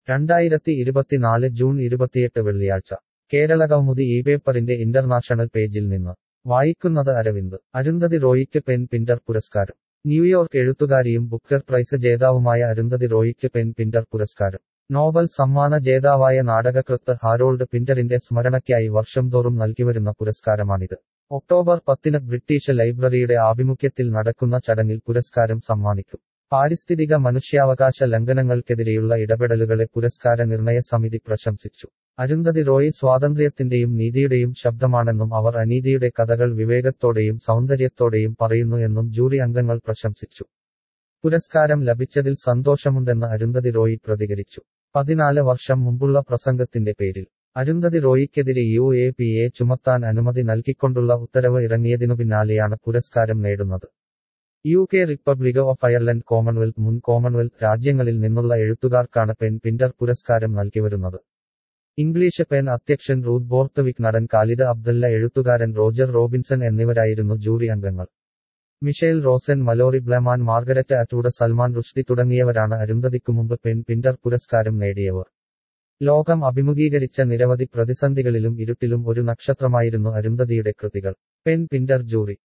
രണ്ടായിരത്തി ഇരുപത്തിനാല് ജൂൺ ഇരുപത്തിയെട്ട് വെള്ളിയാഴ്ച കേരള കൗമുദി ഈ പേപ്പറിന്റെ ഇന്റർനാഷണൽ പേജിൽ നിന്ന് വായിക്കുന്നത് അരവിന്ദ് അരുന്ധതി റോയിക്ക് പെൻ പിന്റർ പുരസ്കാരം ന്യൂയോർക്ക് എഴുത്തുകാരിയും ബുക്കർ പ്രൈസ് ജേതാവുമായ അരുന്ധതി റോയിക്ക് പെൻ പിന്റർ പുരസ്കാരം നോബൽ സമ്മാന ജേതാവായ നാടകകൃത്ത് ഹാരോൾഡ് പിന്ററിന്റെ സ്മരണയ്ക്കായി വർഷം തോറും നൽകിവരുന്ന പുരസ്കാരമാണിത് ഒക്ടോബർ പത്തിന് ബ്രിട്ടീഷ് ലൈബ്രറിയുടെ ആഭിമുഖ്യത്തിൽ നടക്കുന്ന ചടങ്ങിൽ പുരസ്കാരം സമ്മാനിക്കും പാരിസ്ഥിതിക മനുഷ്യാവകാശ ലംഘനങ്ങൾക്കെതിരെയുള്ള ഇടപെടലുകളെ പുരസ്കാര നിർണയ സമിതി പ്രശംസിച്ചു അരുന്ധതി റോയ് സ്വാതന്ത്ര്യത്തിന്റെയും നീതിയുടെയും ശബ്ദമാണെന്നും അവർ അനീതിയുടെ കഥകൾ വിവേകത്തോടെയും സൗന്ദര്യത്തോടെയും പറയുന്നു എന്നും ജൂറി അംഗങ്ങൾ പ്രശംസിച്ചു പുരസ്കാരം ലഭിച്ചതിൽ സന്തോഷമുണ്ടെന്ന് അരുന്ധതി റോയി പ്രതികരിച്ചു പതിനാല് വർഷം മുമ്പുള്ള പ്രസംഗത്തിന്റെ പേരിൽ അരുന്ധതി റോയിക്കെതിരെ യു എ പി എ ചുമത്താൻ അനുമതി നൽകിക്കൊണ്ടുള്ള ഉത്തരവ് ഇറങ്ങിയതിനു പിന്നാലെയാണ് പുരസ്കാരം നേടുന്നത് U K Republic of Ireland Commonwealth മുൻ കോമൺവെൽത്ത് രാജ്യങ്ങളിൽ നിന്നുള്ള എഴുത്തുകാർക്കാണ് പെൻ പിന്റർ പുരസ്കാരം നൽകിവരുന്നത് ഇംഗ്ലീഷ് പെൻ അധ്യക്ഷൻ റൂത്ത് ബോർത്തവിക് നടൻ കാലിദ് അബ്ദല്ല എഴുത്തുകാരൻ റോജർ റോബിൻസൺ എന്നിവരായിരുന്നു ജൂറി അംഗങ്ങൾ Michael Rosen Malorie Blackman Margaret Atwood Salman Rushdie തുടങ്ങിയവരാണ് അരുന്ധതിക്കു മുമ്പ് പെൻ പിന്റർ പുരസ്കാരം നേടിയവർ ലോകം അഭിമുഖീകരിച്ച നിരവധി പ്രതിസന്ധികളിലും ഇരുട്ടിലും ഒരു നക്ഷത്രമായിരുന്നു അരുന്ധതിയുടെ കൃതികൾ പെൻ പിന്റർ ജൂറി